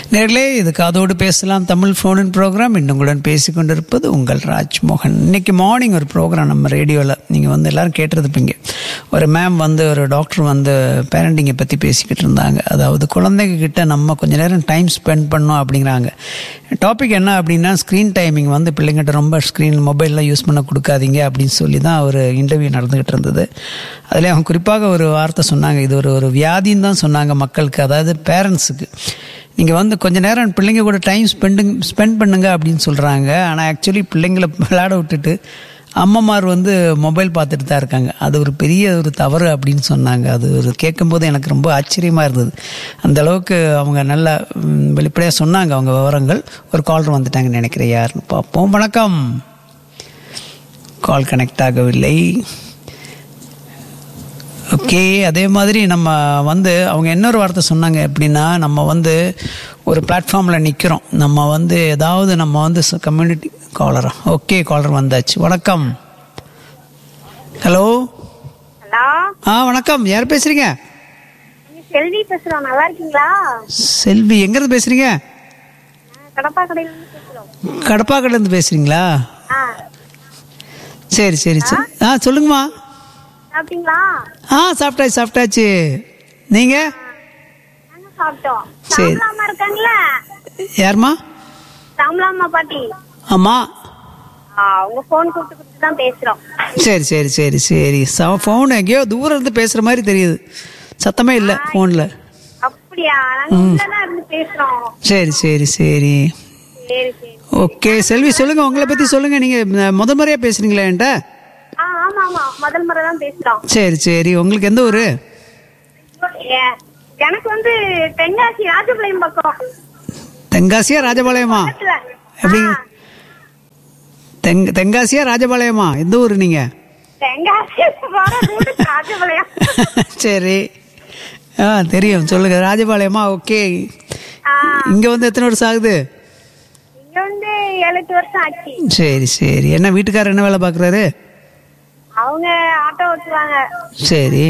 நேர்களே இது காதோடு பேசலாம் தமிழ் ஃபோனின் ப்ரோக்ராம் இன்னுங்களுடன் பேசி கொண்டிருப்பது உங்கள் ராஜ்மோகன் இன்னைக்கு மார்னிங் ஒரு ப்ரோக்ராம் நம்ம ரேடியோவில் நீங்கள் வந்து எல்லாரும் கேட்டிருப்பீங்க ஒரு மேம் வந்து ஒரு டாக்டர் வந்து பேரண்டிங்கை பற்றி பேசிக்கிட்டு இருந்தாங்க அதாவது குழந்தைங்க கிட்ட நம்ம கொஞ்ச நேரம் டைம் ஸ்பெண்ட் பண்ணோம் அப்படிங்கிறாங்க டாபிக் என்ன அப்படின்னா ஸ்க்ரீன் டைமிங் வந்து பிள்ளைங்கிட்ட ரொம்ப ஸ்க்ரீன் மொபைல்லாம் யூஸ் பண்ண கொடுக்காதீங்க அப்படின்னு சொல்லி தான் ஒரு இன்டர்வியூ நடந்துகிட்டு இருந்தது அதில் அவங்க குறிப்பாக ஒரு வார்த்தை சொன்னாங்க இது ஒரு ஒரு வியாதின்னு தான் சொன்னாங்க மக்களுக்கு அதாவது பேரண்ட்ஸுக்கு நீங்கள் வந்து கொஞ்ச நேரம் பிள்ளைங்க கூட டைம் ஸ்பெண்டுங் ஸ்பெண்ட் பண்ணுங்க அப்படின்னு சொல்கிறாங்க ஆனால் ஆக்சுவலி பிள்ளைங்களை விளையாட விட்டுட்டு அம்மமார் வந்து மொபைல் பார்த்துட்டு தான் இருக்காங்க அது ஒரு பெரிய ஒரு தவறு அப்படின்னு சொன்னாங்க அது ஒரு கேட்கும்போது எனக்கு ரொம்ப ஆச்சரியமாக இருந்தது அந்த அளவுக்கு அவங்க நல்லா வெளிப்படையாக சொன்னாங்க அவங்க விவரங்கள் ஒரு காலர் வந்துட்டாங்கன்னு நினைக்கிறேன் யாருன்னு பார்ப்போம் வணக்கம் கால் கனெக்ட் ஆகவில்லை ஓகே அதே மாதிரி நம்ம வந்து அவங்க இன்னொரு வார்த்தை சொன்னாங்க எப்படின்னா நம்ம வந்து ஒரு பிளாட்ஃபார்மில் நிற்கிறோம் நம்ம வந்து ஏதாவது நம்ம வந்து கம்யூனிட்டி காலரா ஓகே காலர் வந்தாச்சு வணக்கம் ஹலோ ஹலோ ஆ வணக்கம் யார் பேசுறீங்க செல்வி பேசுறோம் நல்லா இருக்கீங்களா செல்வி எங்கேருந்து பேசுறீங்க கடப்பா கடையில இருந்து பேசுறோம் கடப்பாக்கடலேருந்து பேசுறீங்களா ஆ சரி சரி சரி ஆ சொல்லுங்கம்மா சாப்பிட்டீங்களா ஆ சாப்பிட்டாச்சு சாப்பிட்டாச்சு நீங்கள் நாங்க சாப்பிட்டோம் சரி. சாமலாமா இருக்காங்களா யாரும்மா சாமலாமா பாட்டி ஆமாம் ஆ உங்க போன் கூப்பிட்டு கூப்பிட்டு தான் பேசுறோம் சரி சரி சரி சரி ஃபோன் எங்கேயோ தூரம் இருந்து பேசுகிற மாதிரி தெரியுது சத்தமே இல்லை ஃபோனில் அப்படியா நாங்க உள்ளதான் இருந்து பேசுறோம் சரி சரி சரி சரி சரி ஓகே செல்வி சொல்லுங்கள் உங்களை பற்றி சொல்லுங்கள் நீங்கள் முத முறையாக பேசுகிறீங்களா என்கிட்ட ஆ ஆமா ஆமா முதல் முறை தான் பேசுறோம் சரி சரி உங்களுக்கு எந்த ஊர் ஏ, எனக்கு வந்து தென்காசி ராஜபாளையம் பக்கம் தென்காசியா ராஜபாளையமா பக்கத்துல. எப்படி ஆ, தெங் தென்காசியா ராஜபாளையமா எந்த ஊர் நீங்கள் தென்காசி வர route ராஜபாளையம் சரி ஆ தெரியும் சொல்லுங்கள் ராஜபாளையமா ஓகே ஆ, இங்கே வந்து எத்தனை வருஷம் ஆகுது இங்க வந்து ஏழு எட்டு வருஷம் ஆச்சு சரி சரி என்ன வீட்டுக்காரர் என்ன வேலை பார்க்குறாரு அவங்க ஆட்டோ ஓட்டுவாங்க சரி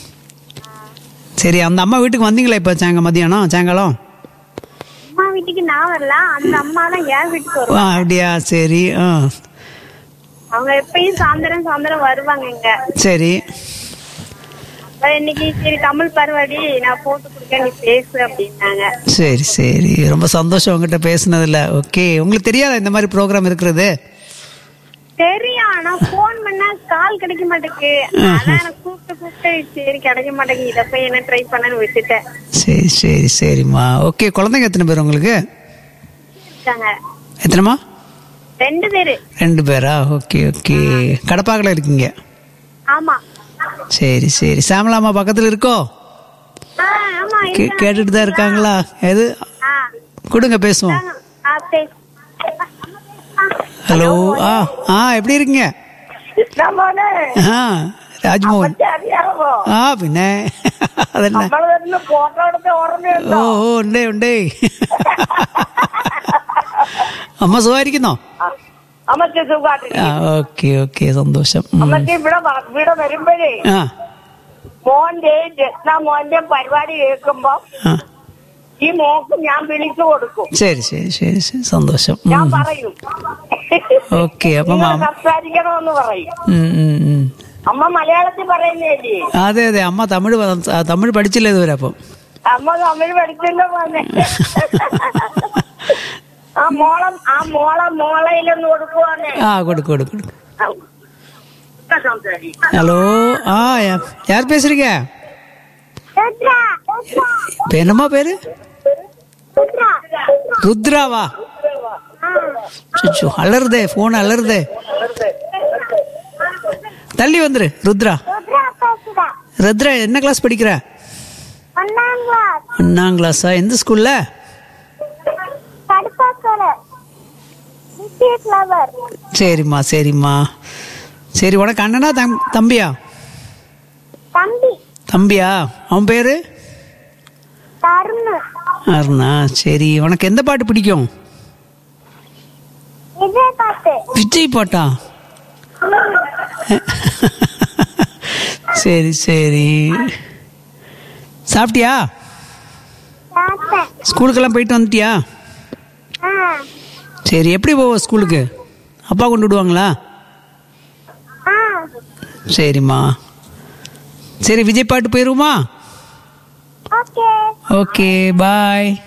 சரி அந்த அம்மா வீட்டுக்கு வந்தீங்களா இப்போ சாயங்க மதியானம் சாயங்காலம் அம்மா வீட்டுக்கு நான் வரல அந்த அம்மா தான் என் வீட்டுக்கு ஆ வருவாங்க அப்படியா சரி ஆ அவங்க எப்பயும் சாயந்தரம் சாயந்தரம் வருவாங்க இங்க சரி அப்ப இன்னைக்கு சரி தமிழ் பரவாடி நான் போட்டு கொடுக்க நீ பேசு அப்படின்னாங்க சரி சரி ரொம்ப சந்தோஷம் உங்ககிட்ட பேசுனதுல ஓகே உங்களுக்கு தெரியாதா இந்த மாதிரி ப்ரோக்ராம் இருக்கிறது தெரியும் ஆனா போன் பண்ணா கால் கிடைக்க மாட்டேங்குது அதான் எனக்கு கூப்பிட்டு கூப்பிட்டு சரி கிடைக்க மாட்டேங்குது இத போய் என்ன ட்ரை பண்ணன்னு விட்டுட்டேன் சரி சரி சரிம்மா ஓகே குழந்தைங்க எத்தனை பேர் உங்களுக்கு இருக்காங்க எத்தனைம்மா ரெண்டு பேரு ரெண்டு பேரா ஓகே ஓகே கடப்பாக்கல இருக்கீங்க ஆமா சரி சரி சாமலாமா பக்கத்தில் இருக்கோ ஆ, ஆமா கே இருக்காங்க. கேட்டுட்டு தான் இருக்காங்களா எது ஆ, கொடுங்க பேசுவோம் ஆ, பேசு. ஹலோ ஆ ஆ எப்படி இருக்கீங்க ஆ രാജ്മോഹൻ ആ പിന്നെ അതന്നെ ഫോട്ടോ എടുത്ത് ഓർമ്മയുണ്ട് ഓ ഓ ഉണ്ടേ ഉണ്ടേ അമ്മ സുഖമായിരിക്കുന്നോ അമ്മക്ക് സുഖമായിട്ട് ആ ഓക്കെ ഓക്കെ സന്തോഷം ഉം. അമ്മക്ക് ഇവിടെ വ- ഇവിടെ വരുമ്പോഴേ ആ മോന്റെയും രത്ന മോന്റെയും പരിപാടി കേൾക്കുമ്പോ ആ ഈ മോക്ക് ഞാൻ വിളിച്ചു കൊടുക്കും ശരി ശരി ശരി ശരി സന്തോഷം ഞാൻ ഉം. പറയും ഓക്കെ അപ്പം നിങ്ങൾ മാം സംസാരിക്കണമെന്ന് പറയും ഉം, ഉം, ഉം. അമ്മ മലയാളത്തിൽ പറയുന്നേല്ലേ അതെ അതെ അമ്മ തമിഴ് പ- ആ, തമിഴ് പഠിച്ചില്ല ഇതുവരെ അപ്പം അമ്മ തമിഴ് പഠിച്ചല്ലോ മോനെ ആ മോളം ആ മോളെ മോളയിലൊന്ന് കൊടുക്കുവാന്നേ ആ കൊടുക്കും കൊടുക്കും കൊടുക്കും ആ, സംസാരിക്കും ஹலோ ஆ யா- யார் பேசுறீங்க ருத்ரா, இப்ப என்னம்மா பேரு ருத்ரா. ருத்ராவா சுச்சு அலறுதே போன் அலறுதே தள்ளி வந்துரு ருத்ரா ருத்ரா பேசுறேன். ருத்ரா என்ன கிளாஸ் படிக்கிற ஒண்ணாம் class, ஒன்னாம் கிளாஸா எந்த ஸ்கூல்ல கடுப்பாக்கடை. Little flower. சரிம்மா சரிம்மா சரி உனக்கு அண்ணனா தம் தம்பியா தம்பி தம்பியா அவன் பேரு தருண் அருணா சரி உனக்கு எந்த பாட்டு பிடிக்கும் விஜய் பாட்டு விஜய் பாட்டா சரி சரி சாப்பிட்டியா பார்த்தேன் ஸ்கூலுக்கெல்லாம் போயிட்டு வந்துட்டியா ஆ சரி எப்படி போவ ஸ்கூலுக்கு அப்பா கொண்டு விடுவாங்களா ஆ சரிம்மா சரி விஜய் பாட்டு போயிருவோமா ஓகே ஓகே பாய்